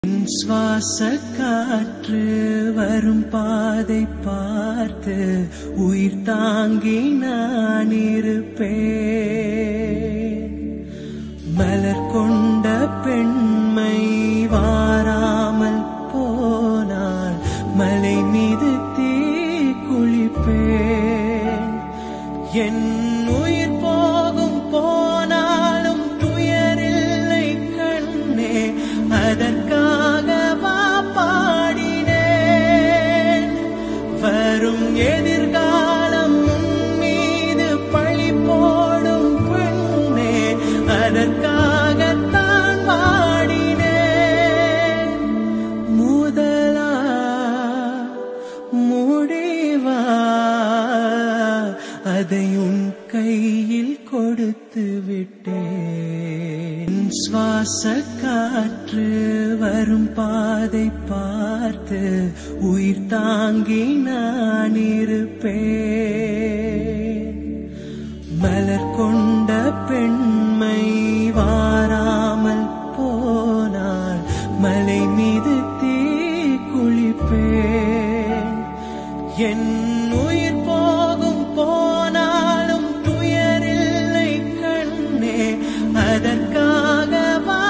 என் சுவாச காற்று வரும் பாதை பார்த்து உயிர் தாங்கி நான் இருப்பேன் மலர் கொண்ட பெண்மை வாராமல் போனால் மலை மீது தீ குளிப்பேன் என் உயிர் போகும் போனாலும் துயரில்லை கண்ணே அதற்காக வா பாடினேன் வரும் எதிர்காலம் உன் மீது பழி போடும் பெண்ணே அதற்காகத்தான் பாடினேன் முதலா முடிவா அதை உன் கையில் கொடுத்து விட்டேன் சுவாச காற்று வரும் பாதை பார்த்து உயிர் தாங்கி நான் இருப்பேன் மலர் கொண்ட பெண்மை வாராமல் போனால் மலை மீது தீ குளிப்பேன் என் உயிர் போகும் போனாலும் துயரில்லை கண்ணே அதற்காக வா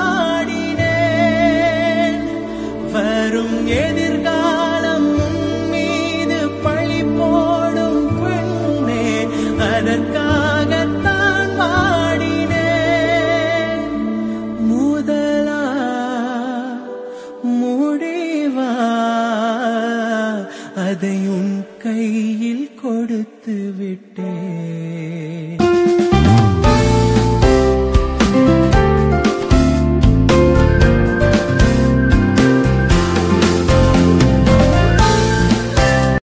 பாடினேன் வரும் எதிர்காலம் உன் மீது பழி போடும் பெண்ணே அதற்காகத்தான் பாடினேன் முதலா முடிவா அதை உன் கை